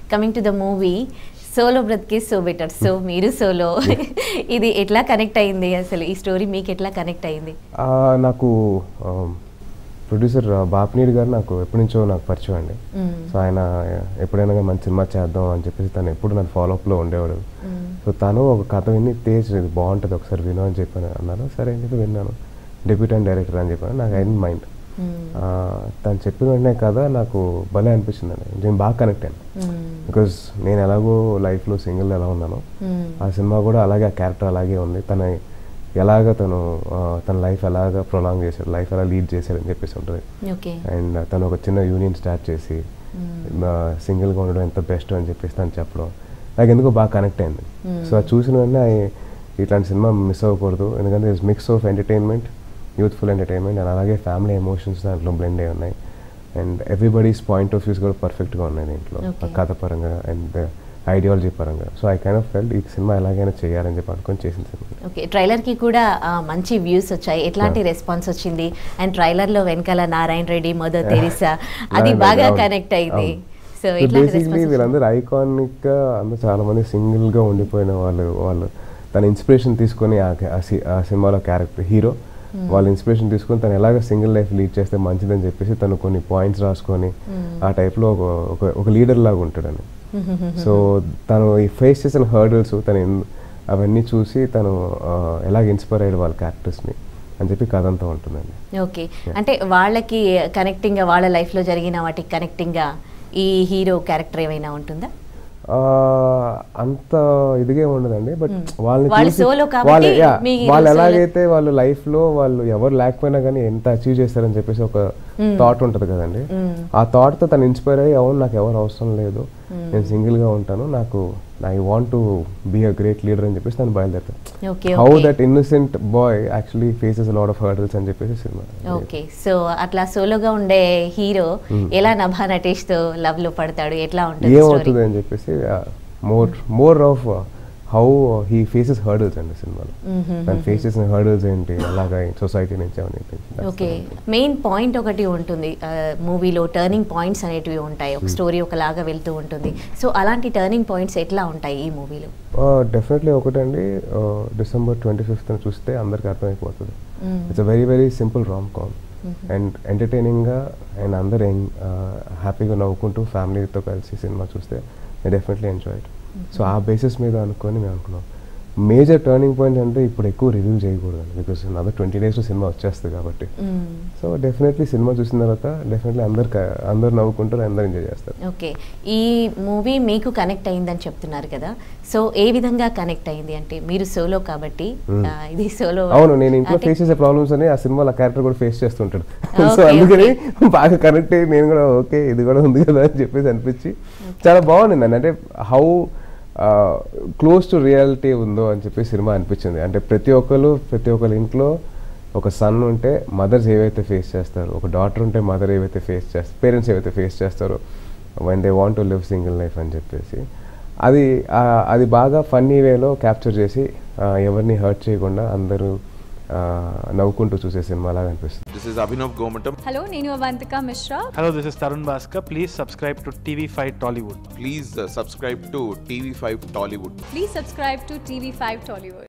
Coming to the movie solo బ్రతికే so better so మీరు solo ఇది ఎట్లా కనెక్ట్ అయింది అసలు ఈ స్టోరీ మీకు ఎట్లా కనెక్ట్ అయింది ఆ, నాకు ప్రొడ్యూసర్ బాపినీడి గారు నాకు ఎప్పటి నుంచో నాకు పరిచయం అండి మ్మ్. సో ఆయన ఎప్పుడైనా కానీ మంచి సినిమా చేద్దాం అని చెప్పేసి తను ఎప్పుడు నాకు ఫాలోఅప్లో ఉండేవాడు మ్మ్. సో తను ఒక కథ విని తేజ్ ఇది బాగుంటుంది ఒకసారి విను అని చెప్పాను అన్నారు సరే అని చెప్పి విన్నాను డెబ్యూటెంట్ డైరెక్టర్ అని చెప్పాను నాకు అయిన మైండ్ మ్మ్. తను చెప్పిన వెంటనే కథ నాకు భలే అనిపించింది అండి నేను బాగా కనెక్ట్ అయ్యాను మ్మ్. బికాజ్ నేను ఎలాగో లైఫ్లో సింగిల్ ఎలా ఉన్నానో మ్మ్. ఆ సినిమా కూడా అలాగే ఆ క్యారెక్టర్ అలాగే ఉంది తన ఎలాగ తను ఆ, తన లైఫ్ ఎలాగ ప్రొలాంగ్ చేశాడు లైఫ్ ఎలా లీడ్ చేశాడని చెప్పేసి ఉంటుంది ఓకే అండ్ తను ఒక చిన్న యూనియన్ స్టార్ట్ చేసి సింగిల్గా ఉండడం ఎంత బెస్ట్ అని చెప్పేసి తను చెప్పడం నాకు ఎందుకో బాగా కనెక్ట్ అయింది సో అది చూసిన వెంటనే I- ఇట్లాంటి సినిమా మిస్ అవ్వకూడదు ఎందుకంటే it's mix of entertainment youthful entertainment and అలాగే ఫ్యామిలీ ఎమోషన్స్ దాంట్లో బ్లెండ్ అయి ఉన్నాయి and everybody's point of views కూడా పర్ఫెక్ట్గా ఉన్నాయి దీంట్లో Okay. కథ పరంగా అండ్ ఐడియాలజీ పరంగా so I kind of felt ఈ సినిమా ఎలాగైనా చేయాలని చెప్పి అనుకొని చేసిన సినిమా ఓకే ట్రైలర్ కి కూడా ఆ, మంచి వ్యూస్ వచ్చాయి ఎట్లాంటి రెస్పాన్స్ వచ్చింది అండ్ ట్రైలర్ లో వెనకాల నారాయణ రెడ్డి మదర్ తెరిసా అది అవును, బాగా అవును. కనెక్ట్ అయింది అవును. సో సో ఇట్లాంటి బేసిక్లీ రెస్పాన్స్ వీళ్ళందరూ ఐకానిక్ గా అందరూ చాలా మంది సింగిల్ గా ఉండిపోయిన వాళ్ళు వాళ్ళు తన ఇన్స్పిరేషన్ తీసుకొని ఆ క- ఆ సి- ఆ సినిమాలో క్యారెక్టర్ హీరో వాళ్ళ ఇన్స్పిరేషన్ తీసుకొని తను ఎలాగ సింగిల్ లైఫ్ లీడ్ చేస్తే మంచిదని చెప్పేసి తను కొన్ని పాయింట్స్ రాసుకొని ఆ టైప్లో ఒక ఒక- ఒక లీడర్ లాగా ఉంటాడని సో తను ఈ ఫేస్ చేసిన హర్డల్స్ తను ఎన్- అవన్నీ చూసి తను ఆ, ఎలాగ ఇన్స్పైర్ అయ్యాడు వాళ్ళ క్యారెక్టర్స్ని అని చెప్పి కథ అంతా ఉంటుందండి ఓకే అంటే వాళ్ళకి కనెక్టింగ్ గా వాళ్ళ లైఫ్ లో జరిగిన వాటికి కనెక్టింగ్ గా ఈ హీరో క్యారెక్టర్ ఏమైనా ఉంటుందా ఆ, అంత ఇదిగే ఉండదండి బట్ మ్మ్. వాళ్ళని వాళ్ళు చూసి solo కాబట్టి వాళ్ళు yeah, మీ వాళ్ళు solo- ఎలాగైతే వాళ్ళు లైఫ్ లో వాళ్ళు ఎవరు లేకపోయినా కానీ ఎంత అచీవ్ చేస్తారని చెప్పేసి ఒక థాట్ ఉంటది కదండి మ్మ్. ఆ థాట్ తో తను ఇన్స్పైర్ అయ్యి అవును నాకు ఎవరు అవసరం లేదు నేను సింగిల్ గా ఉంటాను నాకు I want to be a great leader అని చెప్పేసి తను బయలుదేరుతాను okay how okay that innocent boy actually faces lot of hurdles అని చెప్పేసి సినిమా ఓకే సో అట్లా సోలోగా ఉండే హీరో ఎలా నభా నటేష్ తో లవ్ లో పడతాడు ఎట్లా ఉంటుంది స్టోరీ ఏమవుతుంది అని చెప్పేసి more more of how he faces hurdles అండి సినిమాలో తను ఫేస్ చేసిన హర్డల్స్ ఏంటి అలాగా సొసైటీ నుంచి అవన్నీ ఓకే మెయిన్ పాయింట్ ఒకటి ఉంటుంది మూవీలో టర్నింగ్ పాయింట్స్ అనేటివి ఉంటాయి ఒక స్టోరీ ఒకలాగా వెళ్తూ ఉంటుంది సో అలాంటి టర్నింగ్ పాయింట్స్ ఎట్లా ఉంటాయి ఈ మూవీలో డెఫినెట్లీ ఒకటండి డిసెంబర్ ట్వంటీ ఫిఫ్త్ చూస్తే అందరికి అర్థమైపోతుంది it's a very very simple rom com and ఎంటర్టైనింగ్గా అండ్ అందరు హ్యాపీగా నవ్వుకుంటూ ఫ్యామిలీతో కలిసి సినిమా చూస్తే డెఫినెట్లీ ఎంజాయ్ సో ఆ బేసిస్ మీద అనుకొని మేము అనుకున్నాం మేజర్ టర్నింగ్ పాయింట్ అంటే ఇప్పుడు ఎక్కువ రివ్యూ చేయకూడదు బికాస్ అదర్ ట్వంటీ డేస్లో సినిమా వచ్చేస్తుంది కాబట్టి సో డెఫినెట్లీ సినిమా చూసిన తర్వాత డెఫినెట్లీ అందరు క- అందరు నవ్వుకుంటారు అందరు ఎంజాయ్ చేస్తారు ఓకే ఈ మూవీ మీకు కనెక్ట్ అయిందని చెప్తున్నారు కదా సో ఏ విధంగా కనెక్ట్ అయింది అంటే మీరు సోలో కాబట్టి Hmm. ఆ, ఇది సోలో అవును నేను ఇంట్లో ఫేస్ చేసే ప్రాబ్లమ్స్ అని ఆ సినిమాలో క్యారెక్టర్ కూడా ఫేస్ చేస్తుంటాడు సో Okay, అందుకని బాగా కనెక్ట్ అయ్యి నేను కూడా ఓకే ఇది కూడా ఉంది కదా అని చెప్పేసి అనిపించి చాలా బాగుంది అంటే హౌ క్లోజ్ టు రియాలిటీ ఉందో అని చెప్పి సినిమా అనిపించింది అంటే ప్రతి ఒక్కరు ప్రతి ఒక్కరి ఇంట్లో ఒక సన్ ఉంటే మదర్స్ ఏవైతే ఫేస్ చేస్తారో ఒక డాటర్ ఉంటే మదర్ ఏవైతే ఫేస్ చేస్తారు పేరెంట్స్ ఏవైతే ఫేస్ చేస్తారో one they want to live single life అని చెప్పేసి అది ఆ, అది బాగా ఫన్నీ వేలో క్యాప్చర్ చేసి ఆ, ఎవరిని హర్ట్ చేయకుండా అందరూ ఆ, నవ్వుకుంటూ చూసే సినిమా లాగా అనిపిస్తుంది This is Abhinav Gomatam. Hello, Nenu Avantika Mishra. Hello, this is Tarun Bhaskar. Please subscribe to TV5 Tollywood. Please uh, subscribe to TV5 Tollywood. Please subscribe to TV5 Tollywood.